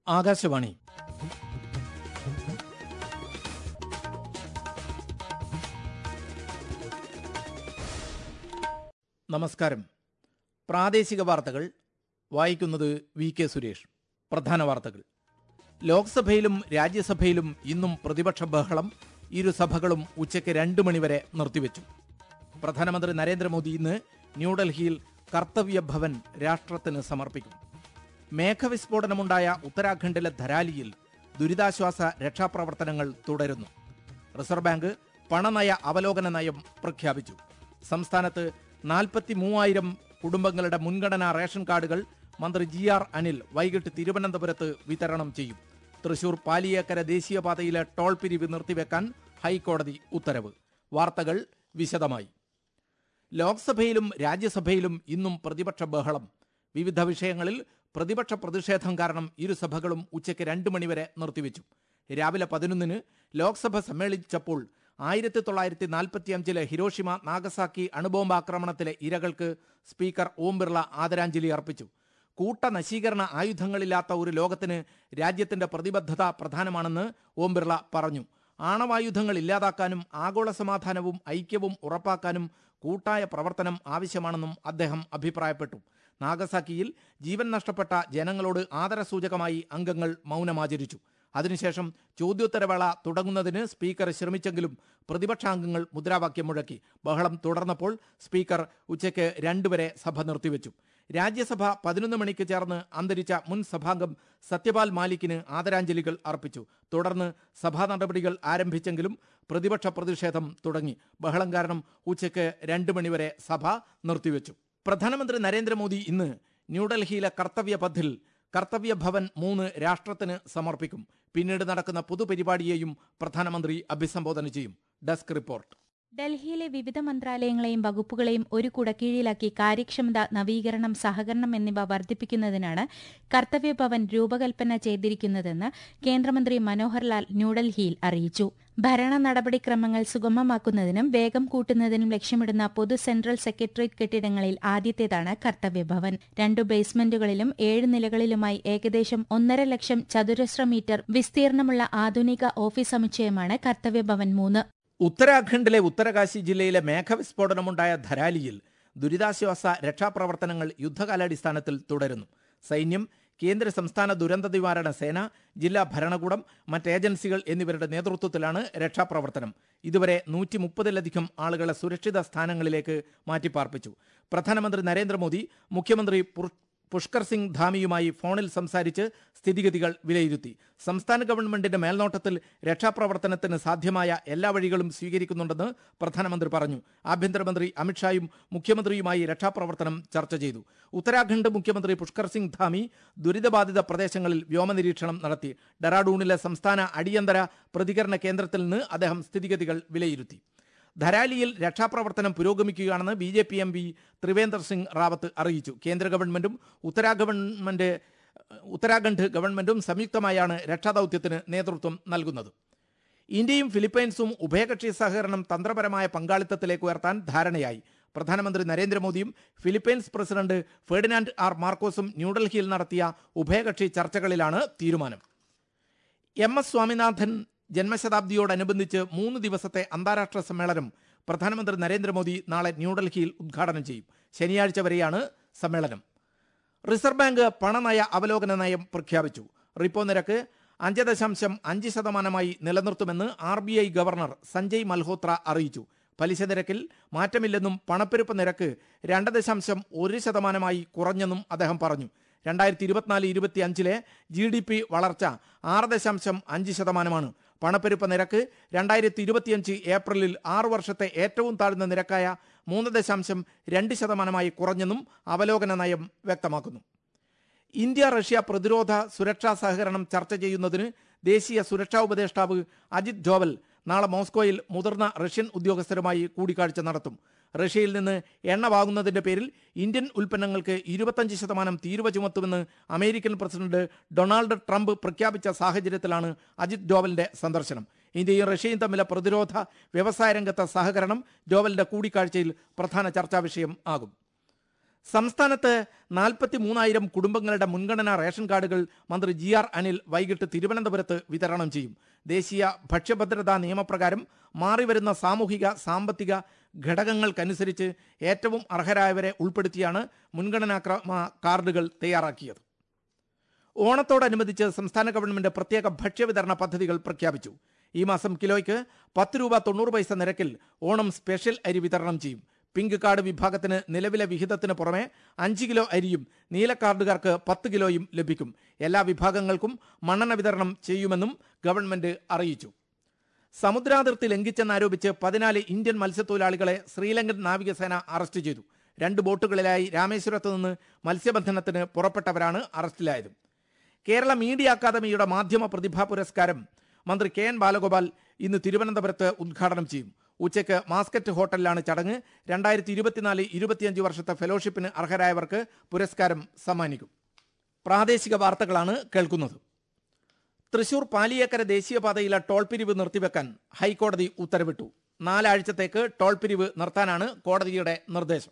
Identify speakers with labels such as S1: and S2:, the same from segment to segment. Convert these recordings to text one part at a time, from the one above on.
S1: ആകാശവാണി നമസ്കാരം പ്രാദേശിക വാർത്തകൾ വായിക്കുന്നത് വി കെ സുരേഷ് പ്രധാന വാർത്തകൾ ലോക്സഭയിലും രാജ്യസഭയിലും ഇന്നും പ്രതിപക്ഷ ബഹളം ഇരു സഭകളും ഉച്ചയ്ക്ക് രണ്ട് മണിവരെ നിർത്തിവെച്ചു പ്രധാനമന്ത്രി നരേന്ദ്രമോദി ഇന്ന് ന്യൂഡൽഹിയിൽ കർത്തവ്യ ഭവൻ രാഷ്ട്രത്തിന് സമർപ്പിക്കും മേഘവിസ്ഫോടനമുണ്ടായ ഉത്തരാഖണ്ഡിലെ ധരാലിയിൽ ദുരിതാശ്വാസ രക്ഷാപ്രവർത്തനങ്ങൾ തുടരുന്നു റിസർവ് ബാങ്ക് പണനയ അവലോകന നയം പ്രഖ്യാപിച്ചു സംസ്ഥാനത്ത് നാൽപ്പത്തി മൂവായിരം കുടുംബങ്ങളുടെ മുൻഗണനാ റേഷൻ കാർഡുകൾ മന്ത്രി ജി ആർ അനിൽ വൈകിട്ട് തിരുവനന്തപുരത്ത് വിതരണം ചെയ്യും തൃശൂർ പാലിയേക്കര ദേശീയപാതയിലെ ടോൾ പിരിവ് നിർത്തിവെക്കാൻ ഹൈക്കോടതി ഉത്തരവ് വാർത്തകൾ വിശദമായി ലോക്സഭയിലും രാജ്യസഭയിലും ഇന്നും പ്രതിപക്ഷ ബഹളം വിവിധ വിഷയങ്ങളിൽ പ്രതിപക്ഷ പ്രതിഷേധം കാരണം ഇരു സഭകളും ഉച്ചയ്ക്ക് രണ്ട് മണിവരെ നിർത്തിവെച്ചു രാവിലെ പതിനൊന്നിന് ലോക്സഭ സമ്മേളിച്ചപ്പോൾ ആയിരത്തി തൊള്ളായിരത്തി നാൽപ്പത്തിയഞ്ചിലെ ഹിരോഷിമ നാഗസാക്കി അണുബോംബാക്രമണത്തിലെ ഇരകൾക്ക് സ്പീക്കർ ഓം ബിർള ആദരാഞ്ജലി അർപ്പിച്ചു കൂട്ട നശീകരണ ആയുധങ്ങളില്ലാത്ത ഒരു ലോകത്തിന് രാജ്യത്തിന്റെ പ്രതിബദ്ധത പ്രധാനമാണെന്ന് ഓം ബിർള പറഞ്ഞു ആണവായുധങ്ങൾ ഇല്ലാതാക്കാനും ആഗോള സമാധാനവും ഐക്യവും ഉറപ്പാക്കാനും കൂട്ടായ പ്രവർത്തനം ആവശ്യമാണെന്നും അദ്ദേഹം അഭിപ്രായപ്പെട്ടു നാഗസാക്കിയിൽ ജീവൻ നഷ്ടപ്പെട്ട ജനങ്ങളോട് ആദരസൂചകമായി അംഗങ്ങൾ മൗനമാചരിച്ചു അതിനുശേഷം ചോദ്യോത്തരവേള തുടങ്ങുന്നതിന് സ്പീക്കർ ശ്രമിച്ചെങ്കിലും പ്രതിപക്ഷാംഗങ്ങൾ മുദ്രാവാക്യം മുഴക്കി ബഹളം തുടർന്നപ്പോൾ സ്പീക്കർ ഉച്ചയ്ക്ക് രണ്ടുവരെ സഭ നിർത്തിവെച്ചു രാജ്യസഭ പതിനൊന്ന് മണിക്ക് ചേർന്ന് അന്തരിച്ച മുൻ സഭാംഗം സത്യപാൽ മാലിക്കിന് ആദരാഞ്ജലികൾ അർപ്പിച്ചു തുടർന്ന് സഭാ നടപടികൾ ആരംഭിച്ചെങ്കിലും പ്രതിപക്ഷ പ്രതിഷേധം തുടങ്ങി ബഹളം കാരണം ഉച്ചയ്ക്ക് രണ്ട് മണിവരെ സഭ നിർത്തിവെച്ചു പ്രധാനമന്ത്രി നരേന്ദ്രമോദി ഇന്ന് ന്യൂഡൽഹിയിലെ കർത്തവ്യ പഥിൽ കർത്തവ്യ ഭവൻ മൂന്ന് രാഷ്ട്രത്തിന് സമർപ്പിക്കും പിന്നീട് നടക്കുന്ന പൊതുപരിപാടിയെയും പ്രധാനമന്ത്രി അഭിസംബോധന ചെയ്യും ഡെസ്ക് റിപ്പോർട്ട്
S2: ഡൽഹിയിലെ വിവിധ മന്ത്രാലയങ്ങളെയും വകുപ്പുകളെയും ഒരു കുടക്കീഴിലാക്കി കാര്യക്ഷമത നവീകരണം സഹകരണം എന്നിവ വർദ്ധിപ്പിക്കുന്നതിനാണ് കർത്തവ്യഭവൻ രൂപകൽപ്പന ചെയ്തിരിക്കുന്നതെന്ന് കേന്ദ്രമന്ത്രി മനോഹർ ലാൽ ന്യൂഡൽഹിയിൽ അറിയിച്ചു ഭരണ നടപടിക്രമങ്ങൾ സുഗമമാക്കുന്നതിനും വേഗം കൂട്ടുന്നതിനും ലക്ഷ്യമിടുന്ന പൊതു സെൻട്രൽ സെക്രട്ടേറിയറ്റ് കെട്ടിടങ്ങളിൽ ആദ്യത്തേതാണ് കർത്തവ്യഭവൻ രണ്ടു ബേസ്മെന്റുകളിലും ഏഴ് നിലകളിലുമായി ഏകദേശം ഒന്നര ലക്ഷം ചതുരശ്ര മീറ്റർ വിസ്തീർണമുള്ള ആധുനിക ഓഫീസ് സമുച്ചയമാണ് കർത്തവ്യഭവൻ മൂന്ന്
S1: ഉത്തരാഖണ്ഡിലെ ഉത്തരകാശി ജില്ലയിലെ മേഘവിസ്ഫോടനമുണ്ടായ ധരാലിയിൽ ദുരിതാശ്വാസ രക്ഷാപ്രവർത്തനങ്ങൾ യുദ്ധകാലാടിസ്ഥാനത്തിൽ തുടരുന്നു സൈന്യം കേന്ദ്ര സംസ്ഥാന ദുരന്ത നിവാരണ സേന ജില്ലാ ഭരണകൂടം മറ്റ് ഏജൻസികൾ എന്നിവരുടെ നേതൃത്വത്തിലാണ് രക്ഷാപ്രവർത്തനം ഇതുവരെ നൂറ്റി മുപ്പതിലധികം ആളുകളെ സുരക്ഷിത സ്ഥാനങ്ങളിലേക്ക് മാറ്റിപ്പാർപ്പിച്ചു പ്രധാനമന്ത്രി നരേന്ദ്രമോദി മുഖ്യമന്ത്രി പുഷ്കർ സിംഗ് ധാമിയുമായി ഫോണിൽ സംസാരിച്ച് സ്ഥിതിഗതികൾ വിലയിരുത്തി സംസ്ഥാന ഗവൺമെന്റിന്റെ മേൽനോട്ടത്തിൽ രക്ഷാപ്രവർത്തനത്തിന് സാധ്യമായ എല്ലാ വഴികളും സ്വീകരിക്കുന്നുണ്ടെന്ന് പ്രധാനമന്ത്രി പറഞ്ഞു ആഭ്യന്തരമന്ത്രി അമിത്ഷായും മുഖ്യമന്ത്രിയുമായി രക്ഷാപ്രവർത്തനം ചർച്ച ചെയ്തു ഉത്തരാഖണ്ഡ് മുഖ്യമന്ത്രി പുഷ്കർ സിംഗ് ധാമി ദുരിതബാധിത പ്രദേശങ്ങളിൽ വ്യോമനിരീക്ഷണം നടത്തി ഡെറാഡൂണിലെ സംസ്ഥാന അടിയന്തര പ്രതികരണ കേന്ദ്രത്തിൽ നിന്ന് അദ്ദേഹം സ്ഥിതിഗതികൾ വിലയിരുത്തി ധരാലിയിൽ രക്ഷാപ്രവർത്തനം പുരോഗമിക്കുകയാണെന്ന് B J P M P Trivendra Singh Rawat അറിയിച്ചു കേന്ദ്ര ഗവൺമെന്റും ഉത്തരാ ഗവൺമെന്റ് ഉത്തരാഖണ്ഡ് ഗവൺമെന്റും സംയുക്തമായാണ് രക്ഷാദൌത്യത്തിന് നേതൃത്വം നൽകുന്നത് ഇന്ത്യയും ഫിലിപ്പൈൻസും ഉഭയകക്ഷി സഹകരണം തന്ത്രപരമായ പങ്കാളിത്തത്തിലേക്ക് ഉയർത്താൻ ധാരണയായി പ്രധാനമന്ത്രി നരേന്ദ്രമോദിയും ഫിലിപ്പൈൻസ് പ്രസിഡന്റ് ഫെർഡിനാൻഡ് ആർ മാർക്കോസും ന്യൂഡൽഹിയിൽ നടത്തിയ ഉഭയകക്ഷി ചർച്ചകളിലാണ് തീരുമാനം എം എസ് സ്വാമിനാഥൻ ജന്മശതാബ്ദിയോടനുബന്ധിച്ച് മൂന്ന് ദിവസത്തെ അന്താരാഷ്ട്ര സമ്മേളനം പ്രധാനമന്ത്രി നരേന്ദ്രമോദി നാളെ ന്യൂഡൽഹിയിൽ ഉദ്ഘാടനം ചെയ്യും ശനിയാഴ്ച വരെയാണ് സമ്മേളനം റിസർവ് ബാങ്ക് പണനയ അവലോകന നയം പ്രഖ്യാപിച്ചു റിപ്പോ നിരക്ക് അഞ്ച് ദശാംശം അഞ്ച് ശതമാനമായി നിലനിർത്തുമെന്ന് R B I governor Sanjay Malhotra അറിയിച്ചു പലിശ നിരക്കിൽ മാറ്റമില്ലെന്നും പണപ്പെരുപ്പ നിരക്ക് രണ്ട് ദശാംശം ഒരു ശതമാനമായി കുറഞ്ഞെന്നും അദ്ദേഹം പറഞ്ഞു രണ്ടായിരത്തി ഇരുപത്തിനാല് ഇരുപത്തി അഞ്ചിലെ ജി ഡി പി വളർച്ച ആറ് ദശാംശം അഞ്ച് ശതമാനമാണ് പണപ്പെരുപ്പ നിരക്ക് രണ്ടായിരത്തി ഇരുപത്തിയഞ്ച് ഏപ്രിലിൽ ആറു വർഷത്തെ ഏറ്റവും താഴ്ന്ന നിരക്കായ മൂന്ന് ദശാംശം രണ്ട് ശതമാനമായി കുറഞ്ഞെന്നും അവലോകന നയം വ്യക്തമാക്കുന്നു ഇന്ത്യ റഷ്യ പ്രതിരോധ സുരക്ഷാ സഹകരണം ചർച്ച ചെയ്യുന്നതിന് ദേശീയ സുരക്ഷാ ഉപദേഷ്ടാവ് അജിത് ഡോവൽ നാളെ മോസ്കോയിൽ മുതിർന്ന റഷ്യൻ ഉദ്യോഗസ്ഥരുമായി കൂടിക്കാഴ്ച നടത്തും റഷ്യയിൽ നിന്ന് എണ്ണ വാങ്ങുന്നതിന്റെ പേരിൽ ഇന്ത്യൻ ഉൽപ്പന്നങ്ങൾക്ക് ഇരുപത്തഞ്ച് ശതമാനം തീരുവ ചുമത്തുമെന്ന് അമേരിക്കൻ പ്രസിഡന്റ് ഡൊണാൾഡ് ട്രംപ് പ്രഖ്യാപിച്ച സാഹചര്യത്തിലാണ് അജിത് ഡോവലിന്റെ സന്ദർശനം ഇന്ത്യയും റഷ്യയും തമ്മിലെ പ്രതിരോധ വ്യവസായ രംഗത്തെ സഹകരണം ഡോവലിന്റെ കൂടിക്കാഴ്ചയിൽ പ്രധാന ചർച്ചാ വിഷയം ആകും സംസ്ഥാനത്ത് നാൽപ്പത്തി മൂന്നായിരം കുടുംബങ്ങളുടെ മുൻഗണനാ റേഷൻ കാർഡുകൾ മന്ത്രി ജി ആർ അനിൽ വൈകിട്ട് തിരുവനന്തപുരത്ത് വിതരണം ചെയ്യും ദേശീയ ഭക്ഷ്യഭദ്രതാ നിയമപ്രകാരം മാറിവരുന്ന സാമൂഹിക സാമ്പത്തിക ഘടകങ്ങൾക്കനുസരിച്ച് ഏറ്റവും അർഹരായവരെ ഉൾപ്പെടുത്തിയാണ് മുൻഗണനാ ക്രമ കാർഡുകൾ തയ്യാറാക്കിയത് ഓണത്തോടനുബന്ധിച്ച് സംസ്ഥാന ഗവൺമെന്റ് പ്രത്യേക ഭക്ഷ്യവിതരണ പദ്ധതികൾ പ്രഖ്യാപിച്ചു ഈ മാസം കിലോയ്ക്ക് പത്ത് രൂപ തൊണ്ണൂറ് പൈസ നിരക്കിൽ ഓണം സ്പെഷ്യൽ അരി വിതരണം ചെയ്യും പിങ്ക് കാർഡ് വിഭാഗത്തിന് നിലവിലെ വിഹിതത്തിന് പുറമെ അഞ്ച് കിലോ അരിയും നീല കാർഡുകാർക്ക് പത്ത് കിലോയും ലഭിക്കും എല്ലാ വിഭാഗങ്ങൾക്കും മണ്ണെണ്ണ വിതരണം ചെയ്യുമെന്നും ഗവൺമെന്റ് അറിയിച്ചു സമുദ്രാതിർത്തി ലംഘിച്ചെന്നാരോപിച്ച് പതിനാല് ഇന്ത്യൻ മത്സ്യത്തൊഴിലാളികളെ ശ്രീലങ്കൻ നാവികസേന അറസ്റ്റ് ചെയ്തു രണ്ട് ബോട്ടുകളിലായി രാമേശ്വരത്ത് നിന്ന് മത്സ്യബന്ധനത്തിന് പുറപ്പെട്ടവരാണ് അറസ്റ്റിലായത് കേരള മീഡിയ അക്കാദമിയുടെ മാധ്യമ പ്രതിഭാ പുരസ്കാരം മന്ത്രി കെ എൻ ബാലഗോപാൽ ഇന്ന് തിരുവനന്തപുരത്ത് ഉദ്ഘാടനം ചെയ്യും ഉച്ചയ്ക്ക് മാസ്കറ്റ് ഹോട്ടലിലാണ് ചടങ്ങ് രണ്ടായിരത്തി ഇരുപത്തിനാല് ഇരുപത്തിയഞ്ച് വർഷത്തെ ഫെലോഷിപ്പിന് അർഹരായവർക്ക് പുരസ്കാരം സമ്മാനിക്കും പ്രാദേശിക വാർത്തകളാണ് കേൾക്കുന്നത് തൃശൂർ പാലിയേക്കര ദേശീയപാതയിലെ ടോൾ പിരിവ് നിർത്തിവെക്കാൻ ഹൈക്കോടതി ഉത്തരവിട്ടു നാലാഴ്ചത്തേക്ക് ടോൾ പിരിവ് നിർത്താനാണ് കോടതിയുടെ നിർദ്ദേശം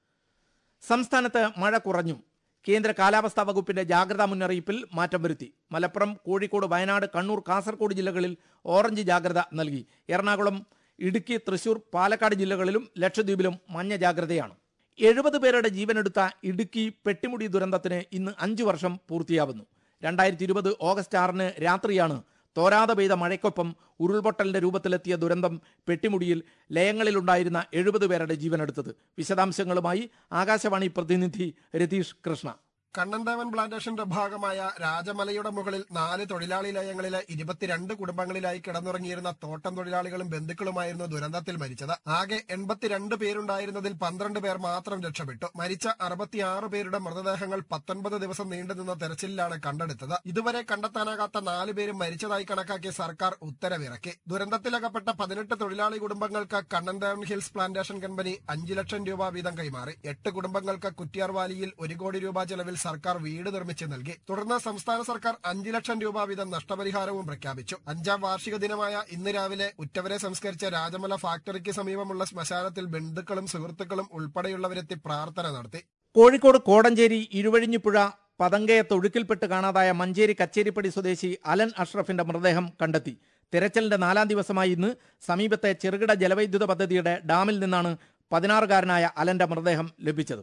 S1: സംസ്ഥാനത്ത് മഴ കുറഞ്ഞു കേന്ദ്ര കാലാവസ്ഥാ വകുപ്പിന്റെ ജാഗ്രതാ മുന്നറിയിപ്പിൽ മാറ്റം വരുത്തി മലപ്പുറം കോഴിക്കോട് വയനാട് കണ്ണൂർ കാസർഗോഡ് ജില്ലകളിൽ ഓറഞ്ച് ജാഗ്രത നൽകി എറണാകുളം ഇടുക്കി തൃശൂർ പാലക്കാട് ജില്ലകളിലും ലക്ഷദ്വീപിലും മഞ്ഞ ജാഗ്രതയാണ് എഴുപത് പേരുടെ ജീവനെടുത്ത ഇടുക്കി പെട്ടിമുടി ദുരന്തത്തിന് ഇന്ന് അഞ്ചു വർഷം പൂർത്തിയാവുന്നു രണ്ടായിരത്തി ഇരുപത് ഓഗസ്റ്റ് ആറിന് രാത്രിയാണ് തോരാതെ പെയ്ത മഴയ്ക്കൊപ്പം ഉരുൾപൊട്ടലിന്റെ രൂപത്തിലെത്തിയ ദുരന്തം പെട്ടിമുടിയിൽ ലയങ്ങളിലുണ്ടായിരുന്ന എഴുപത് പേരുടെ ജീവനെടുത്തത് വിശദാംശങ്ങളുമായി ആകാശവാണി പ്രതിനിധി രതീഷ് കൃഷ്ണ
S3: കണ്ണന്താവൻ പ്ലാന്റേഷന്റെ ഭാഗമായ രാജമലയുടെ മുകളിൽ നാല് തൊഴിലാളി ലയങ്ങളിലെ ഇരുപത്തിരണ്ട് കുടുംബങ്ങളിലായി കിടന്നുറങ്ങിയിരുന്ന തോട്ടം തൊഴിലാളികളും ബന്ധുക്കളുമായിരുന്നു ദുരന്തത്തിൽ മരിച്ചത് ആകെ എൺപത്തിരണ്ട് പേരുണ്ടായിരുന്നതിൽ പന്ത്രണ്ട് പേർ മാത്രം രക്ഷപ്പെട്ടു മരിച്ച അറുപത്തിയാറ് പേരുടെ മൃതദേഹങ്ങൾ പത്തൊൻപത് ദിവസം നീണ്ടുനിന്ന തെരച്ചിലിലാണ് കണ്ടെടുത്തത് ഇതുവരെ കണ്ടെത്താനാകാത്ത നാല് പേരും മരിച്ചതായി കണക്കാക്കി സർക്കാർ ഉത്തരവിറക്കി ദുരന്തത്തിലകപ്പെട്ട പതിനെട്ട് തൊഴിലാളി കുടുംബങ്ങൾക്ക് കണ്ണന്താവൻ ഹിൽസ് പ്ലാന്റേഷൻ കമ്പനി അഞ്ചു ലക്ഷം രൂപ വീതം കൈമാറി എട്ട് കുടുംബങ്ങൾക്ക് കുറ്റിയാർവാലിയിൽ ഒരു കോടി രൂപ ചെലവിൽ സർക്കാർ വീട് നിർമ്മിച്ച് നൽകി തുടർന്ന് സംസ്ഥാന സർക്കാർ അഞ്ചു ലക്ഷം രൂപ വീതം നഷ്ടപരിഹാരവും പ്രഖ്യാപിച്ചു അഞ്ചാം വാർഷിക ദിനമായ ഇന്ന് രാവിലെ ഉറ്റവരെ സംസ്കരിച്ച രാജമല ഫാക്ടറിക്ക് സമീപമുള്ള ശ്മശാനത്തിൽ ബന്ധുക്കളും സുഹൃത്തുക്കളും ഉൾപ്പെടെയുള്ളവരെത്തി പ്രാർത്ഥന നടത്തി
S1: കോഴിക്കോട് കോടഞ്ചേരി ഇരുവഴിഞ്ഞിപ്പുഴ പതങ്കയത്ത് ഒഴുക്കിൽപ്പെട്ട് കാണാതായ മഞ്ചേരി കച്ചേരിപ്പടി സ്വദേശി അലൻ അഷ്റഫിന്റെ മൃതദേഹം കണ്ടെത്തി തിരച്ചിലിന്റെ നാലാം ദിവസമായി ഇന്ന് സമീപത്തെ ചെറുകിട ജലവൈദ്യുത പദ്ധതിയുടെ ഡാമിൽ നിന്നാണ് പതിനാറുകാരനായ അലന്റെ മൃതദേഹം ലഭിച്ചത്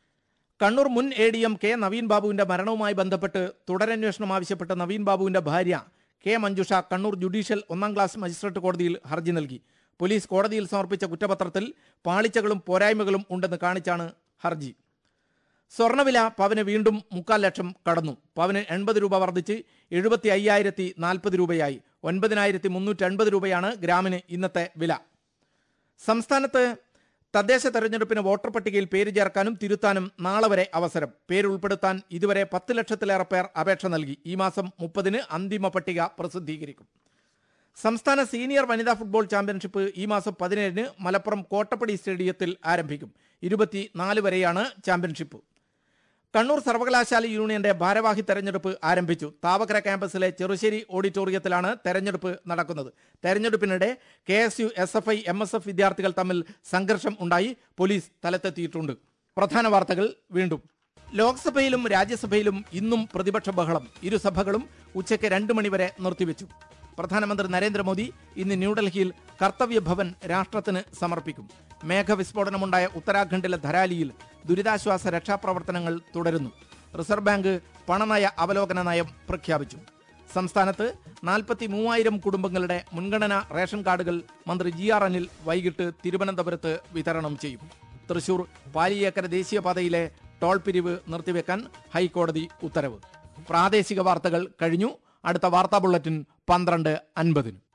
S1: കണ്ണൂർ മുൻ A D M K Naveen ബാബുവിന്റെ മരണവുമായി ബന്ധപ്പെട്ട് തുടരന്വേഷണം ആവശ്യപ്പെട്ട് നവീൻ ബാബുവിന്റെ ഭാര്യ കെ മഞ്ജുഷ കണ്ണൂർ ജുഡീഷ്യൽ ഒന്നാം ക്ലാസ് മജിസ്ട്രേറ്റ് കോടതിയിൽ ഹർജി നൽകി പോലീസ് കോടതിയിൽ സമർപ്പിച്ച കുറ്റപത്രത്തിൽ പാളിച്ചകളും പോരായ്മകളും ഉണ്ടെന്ന് കാണിച്ചാണ് ഹർജി സ്വർണ്ണവില പവന് വീണ്ടും മുക്കാൽ ലക്ഷം കടന്നു പവന് എൺപത് രൂപ വർദ്ധിച്ച് എഴുപത്തി അയ്യായിരത്തി നാൽപ്പത് രൂപയായി ഒൻപതിനായിരത്തി മുന്നൂറ്റി അൻപത് രൂപയാണ് ഗ്രാമിന് ഇന്നത്തെ വില സംസ്ഥാനത്ത് തദ്ദേശ തെരഞ്ഞെടുപ്പിന് വോട്ടർ പട്ടികയിൽ പേര് ചേർക്കാനും തിരുത്താനും നാളെ വരെ അവസരം പേര് ഉൾപ്പെടുത്താൻ ഇതുവരെ പത്ത് ലക്ഷത്തിലേറെ പേർ അപേക്ഷ നൽകി ഈ മാസം മുപ്പതിന് അന്തിമ പട്ടിക പ്രസിദ്ധീകരിക്കും സംസ്ഥാന സീനിയർ വനിതാ ഫുട്ബോൾ ചാമ്പ്യൻഷിപ്പ് ഈ മാസം പതിനേഴിന് മലപ്പുറം കോട്ടപ്പടി സ്റ്റേഡിയത്തിൽ ആരംഭിക്കും ഇരുപത്തിനാല് വരെയാണ് ചാമ്പ്യൻഷിപ്പ് കണ്ണൂർ സർവകലാശാല യൂണിയന്റെ ഭാരവാഹി തെരഞ്ഞെടുപ്പ് ആരംഭിച്ചു താവക്കര ക്യാമ്പസിലെ ചെറുശ്ശേരി ഓഡിറ്റോറിയത്തിലാണ് തെരഞ്ഞെടുപ്പ് നടക്കുന്നത് തെരഞ്ഞെടുപ്പിനിടെ K S U S F I M S F വിദ്യാർത്ഥികൾ തമ്മിൽ സംഘർഷം ഉണ്ടായി പോലീസ് സ്ഥലത്തെത്തിയിട്ടുണ്ട് പ്രധാന വാർത്തകൾ വീണ്ടും ലോക്സഭയിലും രാജ്യസഭയിലും ഇന്നും പ്രതിപക്ഷ ബഹളം ഇരുസഭകളും ഉച്ചയ്ക്ക് രണ്ട് മണിവരെ നിർത്തിവെച്ചു പ്രധാനമന്ത്രി നരേന്ദ്രമോദി ഇന്ന് ന്യൂഡൽഹിയിൽ കർത്തവ്യ ഭവൻ രാഷ്ട്രത്തിന് സമർപ്പിക്കും മേഘവിസ്ഫോടനമുണ്ടായ ഉത്തരാഖണ്ഡിലെ ധരാലിയിൽ ദുരിതാശ്വാസ രക്ഷാപ്രവർത്തനങ്ങൾ തുടരുന്നു റിസർവ് ബാങ്ക് പണനയ അവലോകന നയം പ്രഖ്യാപിച്ചു സംസ്ഥാനത്ത് നാൽപ്പത്തി മൂവായിരം കുടുംബങ്ങളുടെ മുൻഗണനാ റേഷൻ കാർഡുകൾ മന്ത്രി ജി ആർ അനിൽ വൈകിട്ട് തിരുവനന്തപുരത്ത് വിതരണം ചെയ്യും തൃശൂർ പാലിയേക്കര ദേശീയപാതയിലെ ടോൾ പിരിവ് നിർത്തിവെക്കാൻ ഹൈക്കോടതി ഉത്തരവ് പ്രാദേശിക വാർത്തകൾ കഴിഞ്ഞു അടുത്ത വാർത്താ ബുള്ളറ്റിൻ പന്ത്രണ്ട് അൻപതിന്